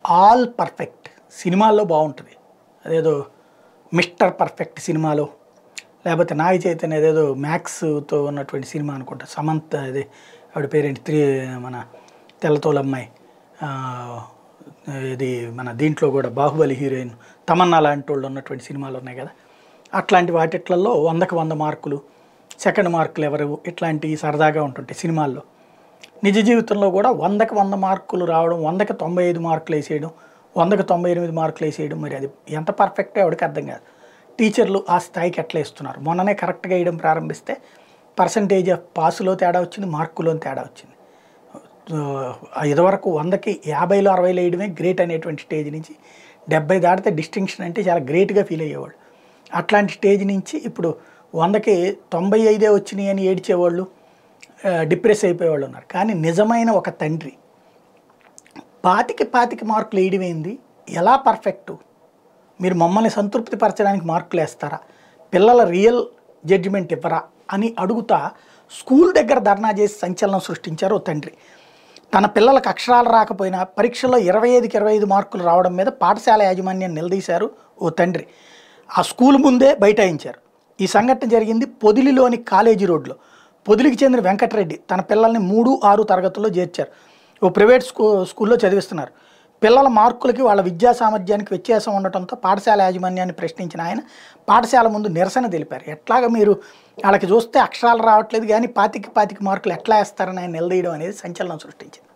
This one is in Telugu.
ఆల్ పర్ఫెక్ట్ సినిమాల్లో బాగుంటుంది అదేదో మిస్టర్ పర్ఫెక్ట్ సినిమాలో లేకపోతే నాగ చైతన్య అదేదో మ్యాక్స్తో ఉన్నటువంటి సినిమా అనుకుంటా సమంత్ అదే ఆవిడ పేరేంటి త్రీ మన తెల్లతోలమ్మాయి ఆ, ఇది మన దీంట్లో కూడా బాహుబలి హీరోయిన్ తమన్నా లాంటి వాళ్ళు ఉన్నటువంటి సినిమాలు ఉన్నాయి కదా అట్లాంటి వాటిట్లలో వందకు వంద మార్కులు సెకండ్ మార్కులు ఎవరు ఇట్లాంటివి సరదాగా ఉంటుంటాయి సినిమాల్లో నిజ జీవితంలో కూడా వందకి వంద మార్కులు రావడం వందకి తొంభై ఐదు మార్కులు వేసేయడం వందకి తొంభై ఎనిమిది మార్కులు వేసేయడం మరి అది ఎంత పర్ఫెక్టో ఎవరికి అర్థం కాదు టీచర్లు ఆ స్థాయికి ఎట్లా ఇస్తున్నారు మొన్ననే కరెక్ట్గా వేయడం ప్రారంభిస్తే పర్సంటేజ్ ఆఫ్ పాసులో తేడా వచ్చింది మార్కులో తేడా వచ్చింది ఆ, ఇదివరకు వందకి యాభైలో అరవైలో వేయడమే గ్రేట్ అనేటువంటి స్టేజ్ నుంచి డెబ్బై దాటితే డిస్టింక్షన్ అంటే చాలా గ్రేట్గా ఫీల్ అయ్యేవాడు అట్లాంటి స్టేజ్ నుంచి ఇప్పుడు వందకి తొంభై ఐదే వచ్చినాయి అని ఏడ్చేవాళ్ళు ఆ, డిప్రెస్ అయిపోయేవాళ్ళు ఉన్నారు కానీ నిజమైన ఒక తండ్రి పాతికి పాతికి మార్కులు వేయడం ఏంది ఎలా పర్ఫెక్టు మీరు మమ్మల్ని సంతృప్తి పరచడానికి మార్కులు వేస్తారా పిల్లల రియల్ జడ్జిమెంట్ ఇవ్వరా అని అడుగుతా స్కూల్ దగ్గర ధర్నా చేసి సంచలనం సృష్టించారు ఓ తండ్రి తన పిల్లలకు అక్షరాలు రాకపోయినా పరీక్షలో ఇరవై ఐదుకి ఇరవై ఐదు మార్కులు రావడం మీద పాఠశాల యాజమాన్యాన్ని నిలదీశారు ఓ తండ్రి ఆ స్కూల్ ముందే బైఠాయించారు ఈ సంఘటన జరిగింది పొదిలిలోని కాలేజీ రోడ్లో పొదిలికి చెందిన వెంకటరెడ్డి తన పిల్లల్ని మూడు ఆరు తరగతుల్లో చేర్చారు ఓ ప్రైవేట్ స్కూ స్కూల్లో చదివిస్తున్నారు పిల్లల మార్కులకి వాళ్ళ విద్యా సామర్థ్యానికి వ్యత్యాసం ఉండటంతో పాఠశాల యాజమాన్యాన్ని ప్రశ్నించిన ఆయన పాఠశాల ముందు నిరసన తెలిపారు ఎట్లాగ మీరు వాళ్ళకి చూస్తే అక్షరాలు రావట్లేదు కానీ పాతికి పాతికి మార్కులు ఎట్లా వేస్తారని ఆయన నిలదీయడం అనేది సంచలనం సృష్టించింది